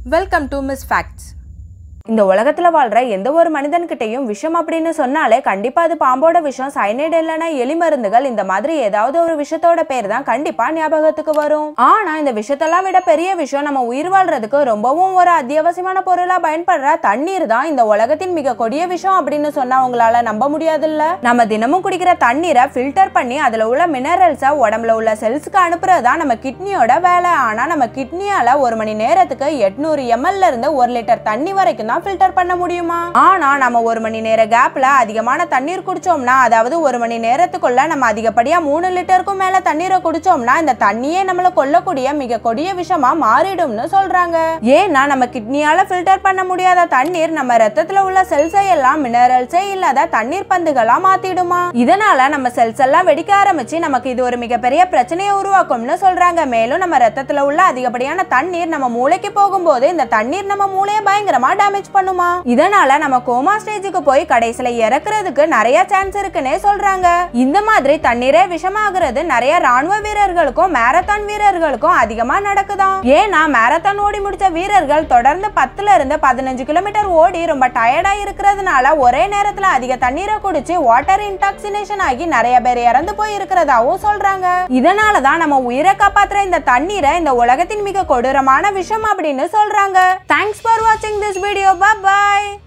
welcome to miss facts இந்த உலகத்துல வாழ்ற எந்த ஒரு மனிதன்கிட்டயும் விஷம் அப்படின்னு சொன்னாலே கண்டிப்பா அது பாம்போட விஷம் சைனைடு இல்லைன்னா எலி மருந்துகள் இந்த மாதிரி ஏதாவது ஒரு விஷத்தோட பேர் தான் கண்டிப்பா ஞாபகத்துக்கு வரும் ஆனா இந்த விஷத்தெல்லாம் விட பெரிய விஷயம் நம்ம உயிர் வாழ்றதுக்கு ரொம்பவும் ஒரு அத்தியாவசியமான பொருளா பயன்படுற தண்ணீர் தான் இந்த உலகத்தின் மிக கொடிய விஷம் அப்படின்னு சொன்னா உங்களால நம்ப முடியாதுல்ல நம்ம தினமும் குடிக்கிற தண்ணீரை ஃபில்டர் பண்ணி அதுல உள்ள மினரல்ஸை உடம்புல உள்ள செல்ஸ்க்கு அனுப்புறது தான் நம்ம கிட்னியோட வேலை ஆனா நம்ம கிட்னியால ஒரு மணி நேரத்துக்கு எட்நூறு எம்எல்ல இருந்து ஒரு லிட்டர் தண்ணி வரைக்கும் தான் ஃபில்டர் பண்ண முடியுமா ஆனா நம்ம ஒரு மணி நேர கேப்ல அதிகமான தண்ணீர் குடிச்சோம்னா அதாவது ஒரு மணி நேரத்துக்குள்ள நம்ம அதிகப்படியா மூணு லிட்டருக்கும் மேல தண்ணீரை குடிச்சோம்னா இந்த தண்ணியே நம்மள கொல்லக்கூடிய மிக கொடிய விஷமா மாறிடும்னு சொல்றாங்க ஏன்னா நம்ம கிட்னியால ஃபில்டர் பண்ண முடியாத தண்ணீர் நம்ம ரத்தத்துல உள்ள செல்ஸை எல்லாம் மினரல்ஸே இல்லாத தண்ணீர் பந்துகளா மாத்திடுமா இதனால நம்ம செல்ஸ் எல்லாம் வெடிக்க ஆரம்பிச்சு நமக்கு இது ஒரு மிகப்பெரிய பிரச்சனையை உருவாக்கும்னு சொல்றாங்க மேலும் நம்ம ரத்தத்துல உள்ள அதிகப்படியான தண்ணீர் நம்ம மூளைக்கு போகும்போது இந்த தண்ணீர் நம்ம மூளையை பயங்கரமா டேமேஜ் பண்ணுமா இதனால நம்ம கோமா ஸ்டேஜுக்கு போய் கடைசியில இறக்குறதுக்கு நிறைய சான்ஸ் இருக்குன்னே சொல்றாங்க இந்த மாதிரி தண்ணீரே விஷமாகிறது நிறைய ராணுவ வீரர்களுக்கும் மேரத்தான் வீரர்களுக்கும் அதிகமா நடக்குதாம் ஏன்னா மேரத்தான் ஓடி முடிச்ச வீரர்கள் தொடர்ந்து பத்துல இருந்து பதினஞ்சு கிலோமீட்டர் ஓடி ரொம்ப டயர்டா இருக்கிறதுனால ஒரே நேரத்துல அதிக தண்ணீரை குடிச்சு வாட்டர் இன்டாக்சினேஷன் ஆகி நிறைய பேர் இறந்து போய் இருக்கிறதாவும் சொல்றாங்க இதனால தான் நம்ம உயிரை காப்பாத்துற இந்த தண்ணீரை இந்த உலகத்தின் மிக கொடூரமான விஷம் அப்படின்னு சொல்றாங்க தேங்க்ஸ் ஃபார் வாட்சிங் திஸ் வீடியோ பாய்